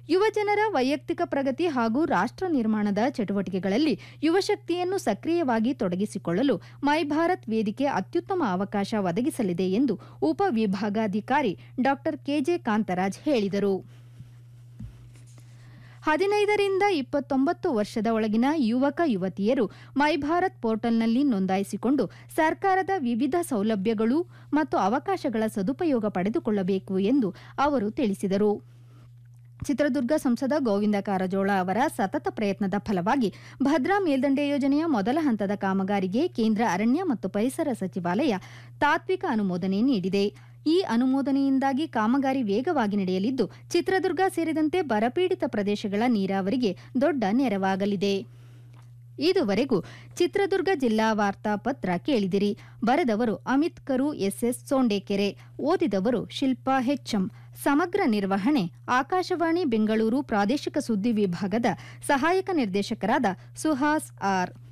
ಯುವಜನರ ವೈಯಕ್ತಿಕ ಪ್ರಗತಿ ಹಾಗೂ ರಾಷ್ಟ್ರ ನಿರ್ಮಾಣದ ಚಟುವಟಿಕೆಗಳಲ್ಲಿ ಯುವಶಕ್ತಿಯನ್ನು ಸಕ್ರಿಯವಾಗಿ ತೊಡಗಿಸಿಕೊಳ್ಳಲು ಮೈ ಭಾರತ್ ವೇದಿಕೆ ಅತ್ಯುತ್ತಮ ಅವಕಾಶ ಒದಗಿಸಲಿದೆ ಎಂದು ಉಪವಿಭಾಗಾಧಿಕಾರಿ ಡಾ ಕೆಜೆ ಕಾಂತರಾಜ್ ಹೇಳಿದರು ಹದಿನೈದರಿಂದ ಇಪ್ಪತ್ತೊಂಬತ್ತು ವರ್ಷದ ಒಳಗಿನ ಯುವಕ ಯುವತಿಯರು ಮೈ ಭಾರತ್ ಪೋರ್ಟಲ್ನಲ್ಲಿ ನೋಂದಾಯಿಸಿಕೊಂಡು ಸರ್ಕಾರದ ವಿವಿಧ ಸೌಲಭ್ಯಗಳು ಮತ್ತು ಅವಕಾಶಗಳ ಸದುಪಯೋಗ ಪಡೆದುಕೊಳ್ಳಬೇಕು ಎಂದು ಅವರು ತಿಳಿಸಿದರು ಚಿತ್ರದುರ್ಗ ಸಂಸದ ಗೋವಿಂದ ಕಾರಜೋಳ ಅವರ ಸತತ ಪ್ರಯತ್ನದ ಫಲವಾಗಿ ಭದ್ರಾ ಮೇಲ್ದಂಡೆ ಯೋಜನೆಯ ಮೊದಲ ಹಂತದ ಕಾಮಗಾರಿಗೆ ಕೇಂದ್ರ ಅರಣ್ಯ ಮತ್ತು ಪರಿಸರ ಸಚಿವಾಲಯ ತಾತ್ವಿಕ ಅನುಮೋದನೆ ನೀಡಿದೆ ಈ ಅನುಮೋದನೆಯಿಂದಾಗಿ ಕಾಮಗಾರಿ ವೇಗವಾಗಿ ನಡೆಯಲಿದ್ದು ಚಿತ್ರದುರ್ಗ ಸೇರಿದಂತೆ ಬರಪೀಡಿತ ಪ್ರದೇಶಗಳ ನೀರಾವರಿಗೆ ದೊಡ್ಡ ನೆರವಾಗಲಿದೆ ಇದುವರೆಗೂ ಚಿತ್ರದುರ್ಗ ಜಿಲ್ಲಾ ವಾರ್ತಾ ಪತ್ರ ಕೇಳಿದಿರಿ ಬರೆದವರು ಅಮಿತ್ ಕರು ಎಸ್ಎಸ್ ಸೋಂಡೇಕೆರೆ ಓದಿದವರು ಶಿಲ್ಪಾ ಹೆಚ್ಎಂ ಸಮಗ್ರ ನಿರ್ವಹಣೆ ಆಕಾಶವಾಣಿ ಬೆಂಗಳೂರು ಪ್ರಾದೇಶಿಕ ಸುದ್ದಿ ವಿಭಾಗದ ಸಹಾಯಕ ನಿರ್ದೇಶಕರಾದ ಸುಹಾಸ್ ಆರ್